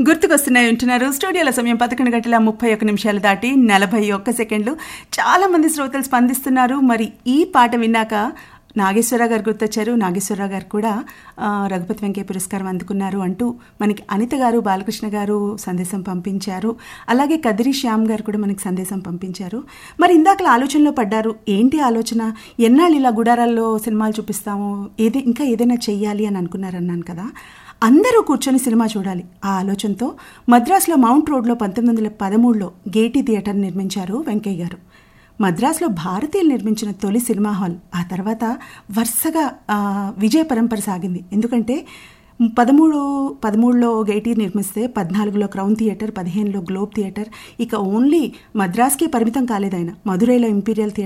గుర్తుకొస్తున్నాయి ఉంటున్నారు స్టూడియోల సమయం పదకొండు గంటల ముప్పై ఒక్క నిమిషాలు దాటి నలభై ఒక్క సెకండ్లు చాలా మంది శ్రోతలు స్పందిస్తున్నారు మరి ఈ పాట విన్నాక నాగేశ్వరరావు గారు గుర్తొచ్చారు నాగేశ్వరరావు గారు కూడా ఆ, రఘుపతి వెంకయ్య పురస్కారం అందుకున్నారు అంటూ మనకి అనిత గారు బాలకృష్ణ గారు సందేశం పంపించారు అలాగే కదిరి శ్యామ్ గారు కూడా మనకి సందేశం పంపించారు మరి ఇందాకలా ఆలోచనలో పడ్డారు ఏంటి ఆలోచన ఎన్నాళ్ళు ఇలా గుడారాల్లో సినిమాలు చూపిస్తాము ఏది ఇంకా ఏదైనా చెయ్యాలి అని అనుకున్నారన్నాను కదా అందరూ కూర్చొని సినిమా చూడాలి ఆ ఆలోచనతో మద్రాసులో మౌంట్ రోడ్లో పంతొమ్మిది వందల పదమూడులో గేటీ థియేటర్ నిర్మించారు వెంకయ్య గారు మద్రాసులో భారతీయులు నిర్మించిన తొలి సినిమా హాల్ ఆ తర్వాత వరుసగా ఆ, విజయ పరంపర సాగింది ఎందుకంటే పదమూడు పదమూడులో గైటీ నిర్మిస్తే పద్నాలుగులో క్రౌన్ థియేటర్ పదిహేనులో గ్లోబ్ థియేటర్ ఇక ఓన్లీ మద్రాస్కే పరిమితం కాలేదు ఆయన మధురైలో ఇంపీరియల్ థియేటర్